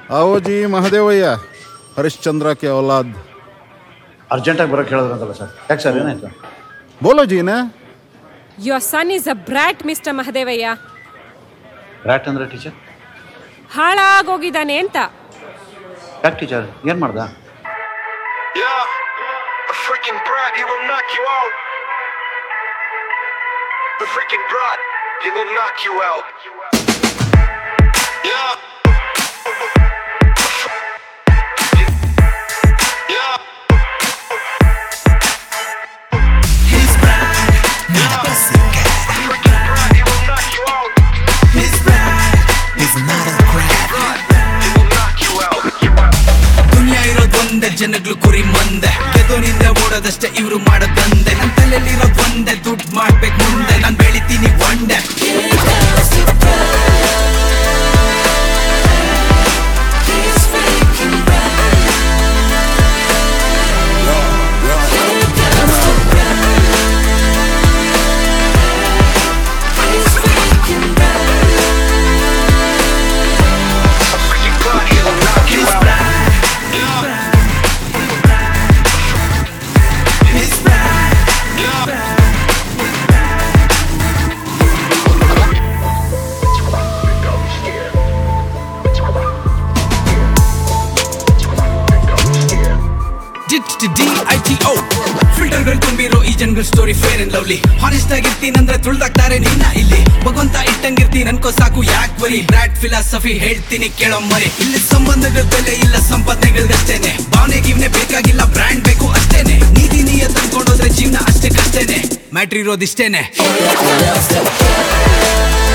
आओ जी महादेवಯ್ಯ ಹರಿಶ್ಚಂದ್ರ ಕೆ ಔಲಾದ್ ಅರ್ಜೆಂಟಾಗಿ ಬರೋಕ್ಕೆ ಹೇಳಿದ್ರಂತಲ್ಲ ಸರ್ ಯಾಕೆ ಸರ್ ಏನಾಯ್ತು ಬೋಲೋ ಜೀನ Your son is a brat, Mr. Mahadevaiah rat ಅಂದರೆ ಟೀಚರ್ ಹಾಳಾಗೋಗಿದ್ದಾನೆ ಅಂತ ಯಾಕೆ ಟೀಚರ್ ಏನು ಮಾಡ್ದ Yeah, a freaking brat, he will knock you out. The freaking brat, he will knock you out. Yeah. Yeah. He's bad, not a pussycat. Freaking brat, he will knock you out. He's bad, he's not a crab. He will knock you out. ದುನಿಯಾ ಇರೋದ್ ಒಂದೇ ಜನಗಳು ಕುರಿ ಮಂದೆ ಗೆದೋನಿಂದ ಓಡೋದಷ್ಟೇ ಇವ್ರು ಮಾಡೋದಂದೆ ನನ್ ತಲೆಯಲ್ಲಿರೋದ್ ಒಂದೇ ದುಡ್ಡು ಮಾಡ್ಬೇಕು ಮುಂದೆ ನಾನ್ ಬೆಳಿತೀನಿ ಒಂಡೆ A freaking brat, he will knock you He's out. bad, Yeah. he's bad. Yeah. D I T O ಫಿಲ್ಟರ್ಗಳು ತುಂಬಿರೋ ಈ ಜನಗಳ story fair and lovely honest ಆಗಿರ್ತೀನಂದ್ರೆ ತುಳ್ದಾಕ್ತಾರೆ ನಿನ್ನ ಇಲ್ಲಿ ಭಗವಂತ ಇಟ್ಟಂಗಿರ್ತೀನಿ ಅನ್ಕೋ ಸಾಕು ಯಾಕ್ ಬರಿ ಬ್ರಾಡ್ ಫಿಲಾಸಫಿ ಹೇಳ್ತೀನಿ ಕೇಳೋ ಮರಿ ಇಲ್ಲಿ ಸಂಬಂಧಗಳ ಬೆಲೆ ಇಲ್ಲ ಸಂಪಾದನೆಗಳ್ಗಷ್ಟೇನೆ ಭಾವನೆ ಗಿವ್ನೆ ಬೇಕಾಗಿಲ್ಲ ಬ್ರ್ಯಾಂಡ್ ಬೇಕು ಅಷ್ಟೇನೆ ನೀತಿ ನೀಯ ತಂದ್ಕೊಂಡೋದ್ರೆ ಜೀವನ ಅಷ್ಟೇ ಕಷ್ಟೇನೆ ಮ್ಯಾಟ್ರ್ ಇರೋದಿಷ್ಟೇನೆ